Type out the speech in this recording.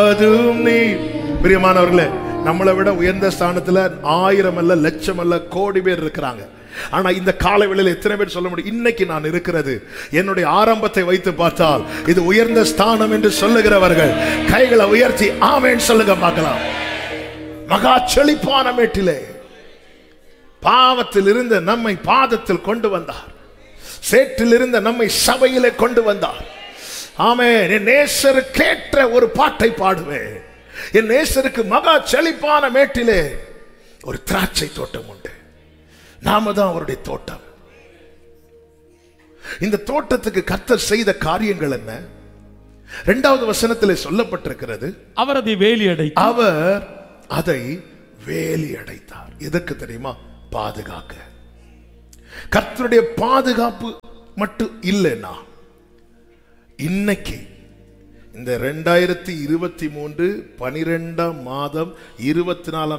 அதுவும் நீ பிரியமானவர்களே நம்மளை விட உயர்ந்த ஸ்தானத்துல ஆயிரம் அல்ல லட்சம் அல்ல கோடி பேர் இருக்கிறாங்க ஆனா இந்த கால வேளையில எத்தனை பேர் சொல்ல முடியும் இன்னைக்கு நான் இருக்கிறது என்னுடைய ஆரம்பத்தை வைத்து பார்த்தால் இது உயர்ந்த ஸ்தானம் என்று சொல்லுகிறவர்கள் கைகளை உயர்த்தி ஆமேன் சொல்லுங்க பார்க்கலாம் மகா செழிப்பான மேட்டிலே பாவத்தில் இருந்த நம்மை பாதத்தில் கொண்டு வந்தார் சேற்றில் இருந்த நம்மை சபையிலே கொண்டு வந்தார் ஆமே என் நேசருக்கேற்ற ஒரு பாட்டை பாடுவேன் என் நேசருக்கு மகா செழிப்பான மேட்டிலே ஒரு திராட்சை தோட்டம் உண்டு நாம தான் அவருடைய தோட்டம் இந்த தோட்டத்துக்கு கர்த்தர் செய்த காரியங்கள் என்ன இரண்டாவது வசனத்திலே சொல்லப்பட்டிருக்கிறது அவர் அதை வேலி அடை அவர் அதை வேலி அடைத்தார் எதற்கு தெரியுமா பாதுகாக்க கர்த்தருடைய பாதுகாப்பு மட்டும் இல்லைன்னா இன்னைக்கு இந்த ரெண்டாயிரத்தி இருபத்தி மூன்று பனிரெண்டாம் மாதம் இருபத்தி நாலாம்